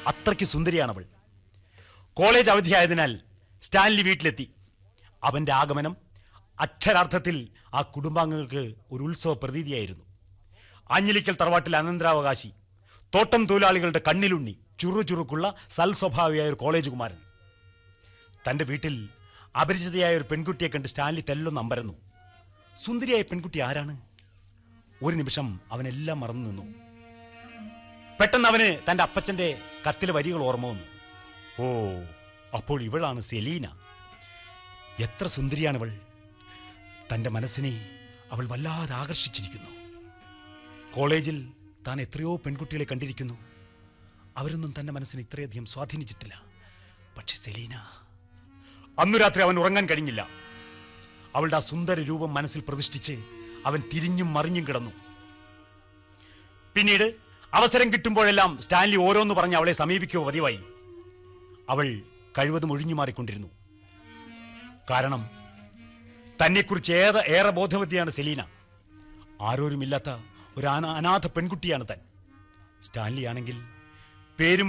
അത്രയ്ക്ക് സുന്ദരിയാണവൾ college അവധിയായതിനാൽ Stanley വീട്ടിലെത്തി അവന്റെ ആഗമനം അക്ഷരാർത്ഥത്തിൽ ആ കുടുംബാംഗങ്ങൾക്ക് ഒരു ഉത്സവ പ്രതീതിയായിരുന്നു ആഞ്ഞിലിക്കൽ തറവാട്ടിൽ അനന്തരാവകാശി തോട്ടം തൊഴിലാളികളുടെ കണ്ണിലുണ്ണി ചുറുചുറുക്കുള്ള സൽസ്വഭാവിയായ ഒരു കോളേജ് കുമാരൻ തന്റെ വീട്ടിൽ അപരിചിതയായ ഒരു പെൺകുട്ടിയെ കണ്ട് സ്റ്റാൻലി തെല്ലൊന്ന് അമ്പരന്നു സുന്ദരിയായ പെൺകുട്ടി ആരാണ് ഒരു നിമിഷം അവനെല്ലാം മറന്നു നിന്നു പെട്ടെന്ന് അവന് തന്റെ അപ്പച്ചന്റെ കത്തിലെ വരികൾ ഓർമ്മ വന്നു ഓ അപ്പോൾ ഇവളാണ് സെലീന എത്ര സുന്ദരിയാണിവൾ തന്റെ മനസ്സിനെ അവൾ വല്ലാതെ ആകർഷിച്ചിരിക്കുന്നു കോളേജിൽ താൻ എത്രയോ പെൺകുട്ടികളെ കണ്ടിരിക്കുന്നു അവരൊന്നും തന്റെ മനസ്സിനെ ഇത്രയധികം സ്വാധീനിച്ചിട്ടില്ല പക്ഷെ സെലീന അന്നു രാത്രി അവൻ ഉറങ്ങാൻ കഴിഞ്ഞില്ല അവളുടെ ആ സുന്ദര രൂപം മനസ്സിൽ പ്രതിഷ്ഠിച്ച് അവൻ തിരിഞ്ഞും മറിഞ്ഞും കിടന്നു പിന്നീട് അവസരം കിട്ടുമ്പോഴെല്ലാം സ്റ്റാൻലി ഓരോന്ന് പറഞ്ഞ് അവളെ സമീപിക്കുക പതിവായി അവൾ കഴിവതും ഒഴിഞ്ഞു മാറിക്കൊണ്ടിരുന്നു കാരണം തന്നെക്കുറിച്ച് ഏറെ ഏറെ ബോധവതിയാണ് സെലീന ആരോരുമില്ലാത്ത ഒരു അനാ- അനാഥ പെൺകുട്ടിയാണ് താൻ സ്റ്റാൻലി ആണെങ്കിൽ പേരും